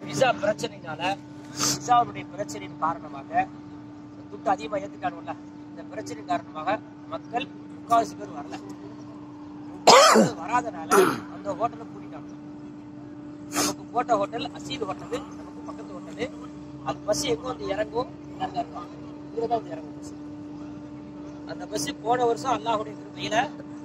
Visa பிரச்சனைனால விசாவுடைய பிரச்சனையின் காரணமாக துட்டு அதிகமா ஏத்துட்டானுல்ல இந்த பிரச்சனை காரணமாக மக்கள் முக்காவாசி பேர் வரல முக்காவாசி பேர் வராதனால அந்த ஹோட்டலை பூட்டிட்டாங்க நமக்கு போட்ட ஹோட்டல் அசீல் ஹோட்டல் நமக்கு பக்கத்து ஹோட்டல் அது பஸ் எங்க வந்து இறங்கும் இங்க இருக்கும் இதுல தான் வந்து இறங்கும் பஸ் அந்த பஸ் போன வருஷம் அல்லாஹுடைய கிருபையில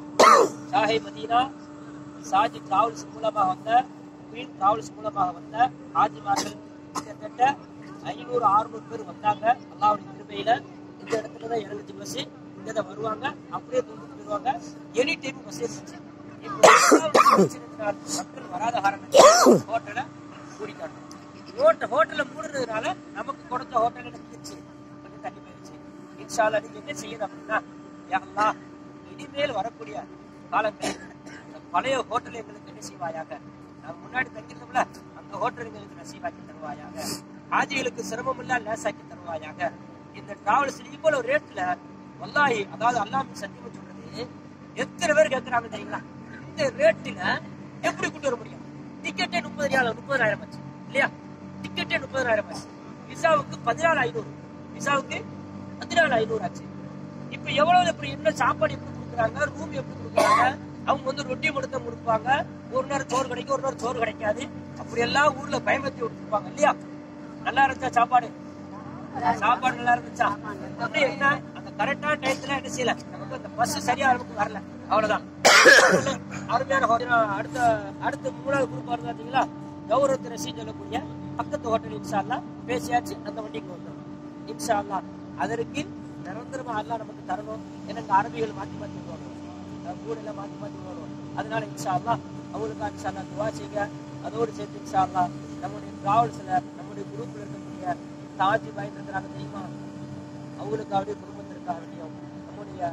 ஷாஹி மதீனா சாஜி டிராவல்ஸ் மூலமாக வந்த குயின் டிராவல்ஸ் மூலமாக வந்த ஹாஜிமார்கள் கிட்டத்தட்ட ஐநூறு அறுநூறு பேர் வந்தாங்க அல்லாஹ்வுடைய கிருபையில இந்த இடத்துல தான் இறங்குச்சு பஸ் இங்க தான் வருவாங்க அப்படியே தூக்கிட்டு போயிடுவாங்க எனி டைம் பஸ் இருந்துச்சு இப்போ பிரச்சனையினால் மக்கள் வராத காரணத்தால் ஹோட்டலை மூடிட்டாங்க ஹோட்டல் ஹோட்டலை மூடுறதுனால நமக்கு கொடுத்த ஹோட்டல் இருந்துச்சு கொஞ்சம் தள்ளி போயிருச்சு இன்ஷால்லா நீங்க என்ன செய்யணும் அப்படின்னா யா அல்லாஹ் இனிமேல் வரக்கூடிய காலங்களில் இந்த பழைய ஹோட்டல் எங்களுக்கு என்ன செய்வாயாக நாங்க முன்னாடி தங்கிருந்தோம்ல அந்த ஹோட்டல் எங்களுக்கு நசீவாக்கி தருவாயாக ஆஜிகளுக்கு சிரமம் இல்ல லேசாக்கி தருவாயாக இந்த டிராவல்ஸ் இவ்வளவு ரேட்ல வல்லாஹி அதாவது அல்லாஹ் சத்தியம் சொல்றது எத்தனை பேர் கேட்கறாங்க தெரியுங்களா இந்த ரேட்டுல எப்படி கூட்டு வர முடியும் டிக்கெட்டே முப்பதாயிரம் முப்பதாயிரம் ஆச்சு இல்லையா டிக்கெட்டே முப்பதாயிரம் ஆச்சு விசாவுக்கு பதினாலு ஐநூறு விசாவுக்கு பதினாலு ஐநூறு ஆச்சு இப்ப எவ்வளவு இப்ப என்ன சாப்பாடு எப்படி கொடுக்குறாங்க ரூம் எப்படி கொடுக்குறாங்க அவங்க வந்து ரொட்டி மட்டும் தான் கொடுப்பாங்க ஒரு நேரம் சோறு கிடைக்கும் ஒரு நேரம் சோறு கிடைக்காது அப்படி எல்லாம் ஊர்ல பயமத்தி கொடுத்துருப்பாங்க இல்லையா நல்லா இருந்துச்சா சாப்பாடு சாப்பாடு நல்லா இருந்துச்சா அப்படி என்ன அந்த கரெக்டான டயத்துல என்ன செய்யல நமக்கு அந்த பஸ் சரியா நமக்கு வரல அவ்வளவுதான் அருமையான ஹோட்டல் அடுத்த அடுத்த மூணாவது குரூப் வருது பாத்தீங்களா கௌரவ ரசி சொல்லக்கூடிய பக்கத்து ஹோட்டல் இன்ஷா அல்லாஹ் பேசியாச்சு அந்த வண்டிக்கு வந்துடும் இன்ஷா அல்லாஹ் அதற்கு நிரந்தரமா அல்லாஹ் நமக்கு தரணும் ஏன்னா இந்த அரபிகள் மாத்தி மாத்தி வருவாங்க கூட எல்லாம் மாத்தி மாத்தி வருவோம் அதனால இன்ஷா அல்லாஹ் அவங்களுக்கு இன்ஷா அல்லாஹ் துவா செய்யுங்க அதோடு சேர்த்து இன்ஷா அல்லாஹ் நம்முடைய டிராவல்ஸ்ல நம்முடைய குரூப்ல இருக்கக்கூடிய தாஜி பாய் இருக்கிறாங்க தெரியுமா அவங்களுக்கு அவருடைய குடும்பத்திற்காக வேண்டியும் நம்முடைய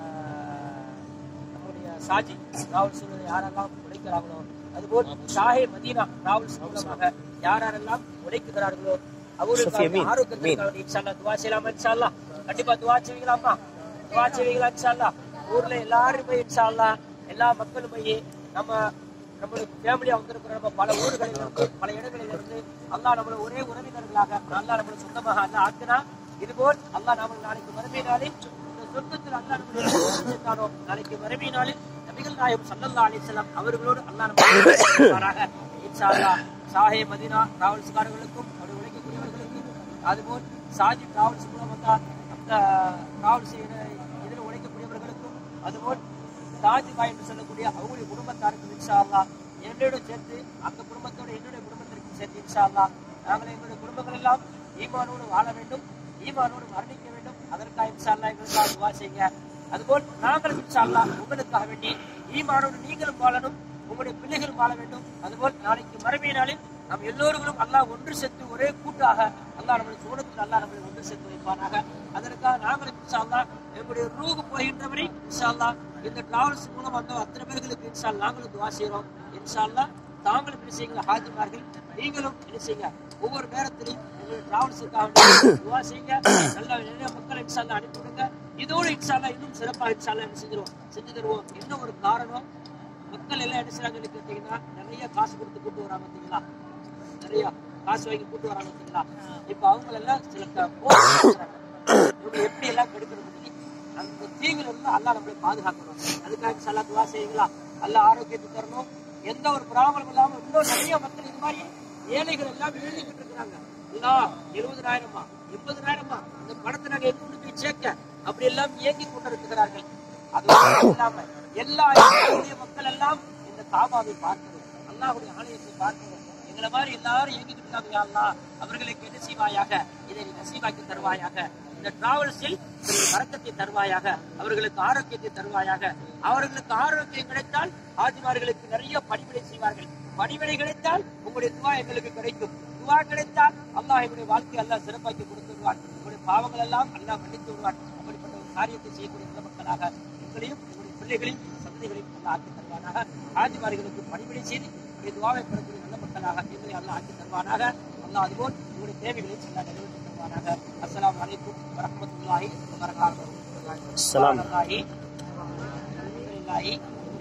நம்முடைய சாஜி டிராவல்ஸ் யாரெல்லாம் உழைக்கிறாங்களோ அதுபோல் ஷாஹே மதீனா டிராவல்ஸ் மூலமாக யார் யாரெல்லாம் உழைக்கிறார்களோ அவர்களுக்கு ஆரோக்கியத்திற்காக இன்ஷா அல்லாஹ் துவா செய்யலாமா இன்ஷா அல்லாஹ் கண்டிப்பா துவா செய்வீங்களாமா துவா செய்வீங்களா இன்ஷா அல்லாஹ் ஊர்ல எல்லாரும் போய் இன்ஷா அல்லாஹ் எல்லா மக்களும் போய் நம்ம நம்மளுக்கு ஃபேமிலியா வந்திருக்கிற நம்ம பல ஊர்களில் இருந்து பல இடங்களில் இருந்து அல்லாஹ் நம்மள ஒரே உறவினர்களாக அல்லாஹ் நம்மள சொந்தமாக அல்லாஹ் ஆக்கினா இதுபோல் அல்லாஹ் நாம நாளைக்கு மறுமை நாளில் இந்த சொர்க்கத்தில் அல்லாஹ் நம்மளுக்கு நாளைக்கு மறுமை நாளில் நபிகள் நாயகம் சல்லல்லா அலிஸ்லாம் அவர்களோடு அல்லாஹ் நம்ம இன்ஷா அல்லாஹ் ஷாஹே மதீனா டிராவல்ஸ்காரர்களுக்கும் அப்படி உழைக்கக்கூடியவர்களுக்கும் அதுபோல் சாஜி டிராவல்ஸ் மூலம் வந்தால் அந்த டிராவல்ஸ் இதில் உழைக்கக்கூடியவர்களுக்கும் அதுபோல் தாஜ்பாய் என்று சொல்லக்கூடிய அவங்களுடைய குடும்பத்தாருக்கு இன்ஷா அல்லாஹ் என்னோட சேர்த்து அந்த குடும்பத்தோட என்னுடைய குடும்பத்திற்கு சேர்த்து இன்ஷா அல்லாஹ் நாங்கள் எங்களுடைய குடும்பங்கள் எல்லாம் ஈமானோடு வாழ வேண்டும் ஈமானோடு மரணிக்க வேண்டும் அதற்காக இன்ஷா அல்லாஹ் எங்களுக்காக துவா செய்யுங்க அதுபோல் நாங்களும் இன்ஷா அல்லாஹ் உங்களுக்காக வேண்டி ஈமானோடு நீங்களும் வாழணும் உங்களுடைய பிள்ளைகளும் வாழ வேண்டும் அதுபோல் நாளைக்கு மறுமை நாளில் நாம் எல்லோருக்கும் அல்லாஹ் ஒன்று சேர்த்து ஒரே கூட்டாக அல்லாஹ் நம்முடைய சூடத்தில் அல்லாஹ் நம்மளை ஒன்று சேர்த்து வைப்பானாக அதற்காக நாங்களும் இன்ஷா அல்லாஹ் எங்களுடைய ரூகு போகின்றவரை இன்ஷா அல்லாஹ் இந்த டிராவல்ஸ் மூலம் வந்த அத்தனை பேர்களுக்கு இன்ஷா அல்லாஹ் நாங்களும் துவா செய்கிறோம் இன்ஷா அல்லாஹ் தாங்களும் என்ன செய்யுங்க ஹாஜிமார்கள் நீங்களும் என்ன செய்யுங்க ஒவ்வொரு நேரத்திலையும் எங்களுடைய டிராவல்ஸுக்காக துவா செய்யுங்க நல்ல நிறைய மக்களை இன்ஷா அல்லாஹ் அனுப்பி விடுங்க இதோடு இன்ஷா அல்லாஹ் இன்னும் சிறப்பாக இன்ஷா அல்லாஹ் என்ன செஞ்சிருவோம் செஞ்சு தருவோம் என்ன ஒரு காரணம் மக்கள் எல்லாம் என்ன செய்றாங்கன்னு கேட்டீங்கன்னா நிறைய காசு கொடுத்து கூட்டு வராங்க பார்த்தீங்களா நிறைய காசு வாங்கி கூட்டு வராங்க பார்த்தீங்களா இப்ப அவங்க எல்லாம் சில க- போர் நடத்துறாங்க. இவங்க எப்படி எல்லாம் கெடுக்கிறது அந்த தீங்குல இருந்து அல்லாஹ் நம்மளை பாதுகாக்கணும் அதுக்காக சல்லா துவா செய்யுங்களா அல்லாஹ் ஆரோக்கியத்தை தரணும் எந்த ஒரு பிராமணம் இல்லாம இன்னும் நிறைய மக்கள் இது மாதிரி ஏழைகள் எல்லாம் எழுதிக்கிட்டு இருக்கிறாங்க எல்லாம் எழுபதாயிரமா எண்பதாயிரமா இந்த பணத்தை நாங்க எங்க கொண்டு போய் சேர்க்க அப்படி எல்லாம் இயங்கி கொண்டிருக்கிறார்கள் அது மட்டும் இல்லாம எல்லா ஏழைகளுடைய மக்கள் எல்லாம் இந்த காபாவை பார்க்கணும் அல்லாஹ்வுடைய ஆலயத்தை பார்க்கணும் எங்களை மாதிரி எல்லாரும் இயங்கிட்டு இருக்காங்க யா அல்லாஹ் அவர்களுக்கு என்ன செய்வாயாக இதை நீ நசீவாக்கி தருவாயாக இந்த டிராவல்ஸில் வரக்கத்தை தருவாயாக அவர்களுக்கு ஆரோக்கியத்தை தருவாயாக அவர்களுக்கு ஆரோக்கியம் கிடைத்தால் ஆதிமார்களுக்கு நிறைய பணிவிடை செய்வார்கள் பணிவிடை கிடைத்தால் உங்களுடைய துவா எங்களுக்கு கிடைக்கும் துவா கிடைத்தால் அல்லாஹ் எங்களுடைய வாழ்க்கை அல்லாஹ் சிறப்பாக்கி கொடுத்து விடுவான் உங்களுடைய பாவங்கள் எல்லாம் அல்லாஹ் மன்னித்து விடுவான் அப்படிப்பட்ட ஒரு காரியத்தை செய்யக்கூடிய நல்ல மக்களாக எங்களையும் எங்களுடைய பிள்ளைகளையும் சந்ததிகளையும் அல்லாஹ் ஆக்கி தருவானாக ஆதிமார்களுக்கு பணிவிடை செய்து உங்களுடைய துவாவை பெறக்கூடிய நல்ல மக்களாக எங்களை அல்லாஹ் ஆக்கி தருவானாக அல்லாஹ் அதுபோல் உங்களுடைய தேவைகளை எல்லாம் நிறைவேற்றி தருவானாக அஸ்ஸலாமு அலைக்கும் வரஹ்மத்துல்லாஹி வபரகாத்துஹு அஸ்ஸலாம். சுப்ஹானல்லாஹி அல்ஹம்துலில்லாஹி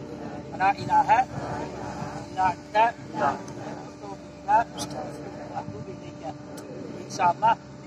வலா இலாஹ இல்லா அன்த அஸ்தக்ஃபிருக்க வ அத்தூபு இலைக் இன்ஷா அல்லாஹ்